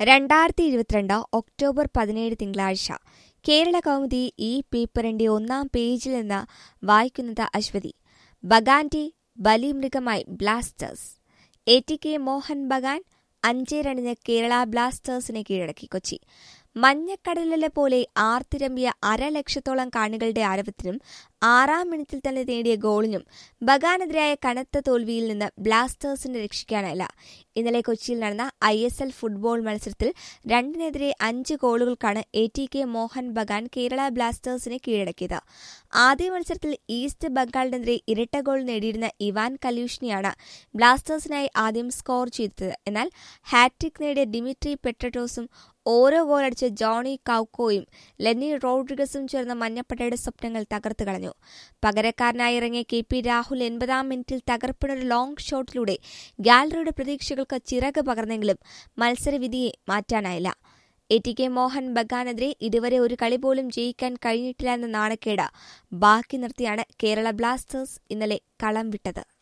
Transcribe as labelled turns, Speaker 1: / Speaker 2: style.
Speaker 1: രണ്ടായിരത്തി ഇരുപത്തിരണ്ട് ഒക്ടോബർ പതിനേഴ് തിങ്കളാഴ്ച കേരള കൗമുദി ഈ പേപ്പറിന്റെ ഒന്നാം പേജിൽ നിന്ന് വായിക്കുന്നത് അശ്വതി ബഗാന്റെ ബലിമൃഗമായി Blasters A T K Mohun Bagan അഞ്ചേ രണ്ടിന് കേരള ബ്ലാസ്റ്റേഴ്സിനെ കീഴടക്കി കൊച്ചി മഞ്ഞക്കടലിലെ പോലെ ആർത്തിരമ്പിയ അരലക്ഷത്തോളം കാണികളുടെ ആരവത്തിനും ആറാം മിനിറ്റിൽ തന്നെ നേടിയ ഗോളിനും ബഗാനെതിരായ കനത്ത തോൽവിയിൽ നിന്ന് ബ്ലാസ്റ്റേഴ്സിനെ രക്ഷിക്കാനായില്ല ഇന്നലെ കൊച്ചിയിൽ നടന്ന ഐ എസ് എൽ ഫുട്ബോൾ മത്സരത്തിൽ രണ്ടിനെതിരെ അഞ്ച് ഗോളുകൾക്കാണ് A T K Mohun Bagan Kerala ബ്ലാസ്റ്റേഴ്സിനെ കീഴടക്കിയത് ആദ്യ മത്സരത്തിൽ ഈസ്റ്റ് ബംഗാളിനെതിരെ ഇരട്ട ഗോൾ നേടിയിരുന്ന ഇവാൻ കലൂഷ്നിയാണ് ബ്ലാസ്റ്റേഴ്സിനായി ആദ്യം സ്കോർ ചെയ്തത് എന്നാൽ ഹാട്രിക് നേടിയ ഡിമിട്രി പെട്രറ്റോസും ഓരോ ഗോളടിച്ച ജോണി കൌക്കോയും ലെന്നി റോഡ്രിഗസും ചേർന്ന മഞ്ഞപ്പടയുടെ സ്വപ്നങ്ങൾ തകർത്തു കളഞ്ഞു പകരക്കാരനായി ഇറങ്ങിയ കെ പി രാഹുൽ എൺപതാം മിനിറ്റിൽ തകർപ്പിനൊരു ലോങ് ഷോട്ടിലൂടെ ഗാലറിയുടെ പ്രതീക്ഷകൾക്ക് ചിറക് പകർന്നെങ്കിലും മത്സരവിധിയെ മാറ്റാനായില്ല എ ടി കെ മോഹൻ ബഗാനെതിരെ ഇതുവരെ ഒരു കളി പോലും ജയിക്കാൻ കഴിഞ്ഞിട്ടില്ല എന്ന നാണക്കേട് ബാക്കി നിർത്തിയാണ് കേരള ബ്ലാസ്റ്റേഴ്സ് ഇന്നലെ കളം വിട്ടത്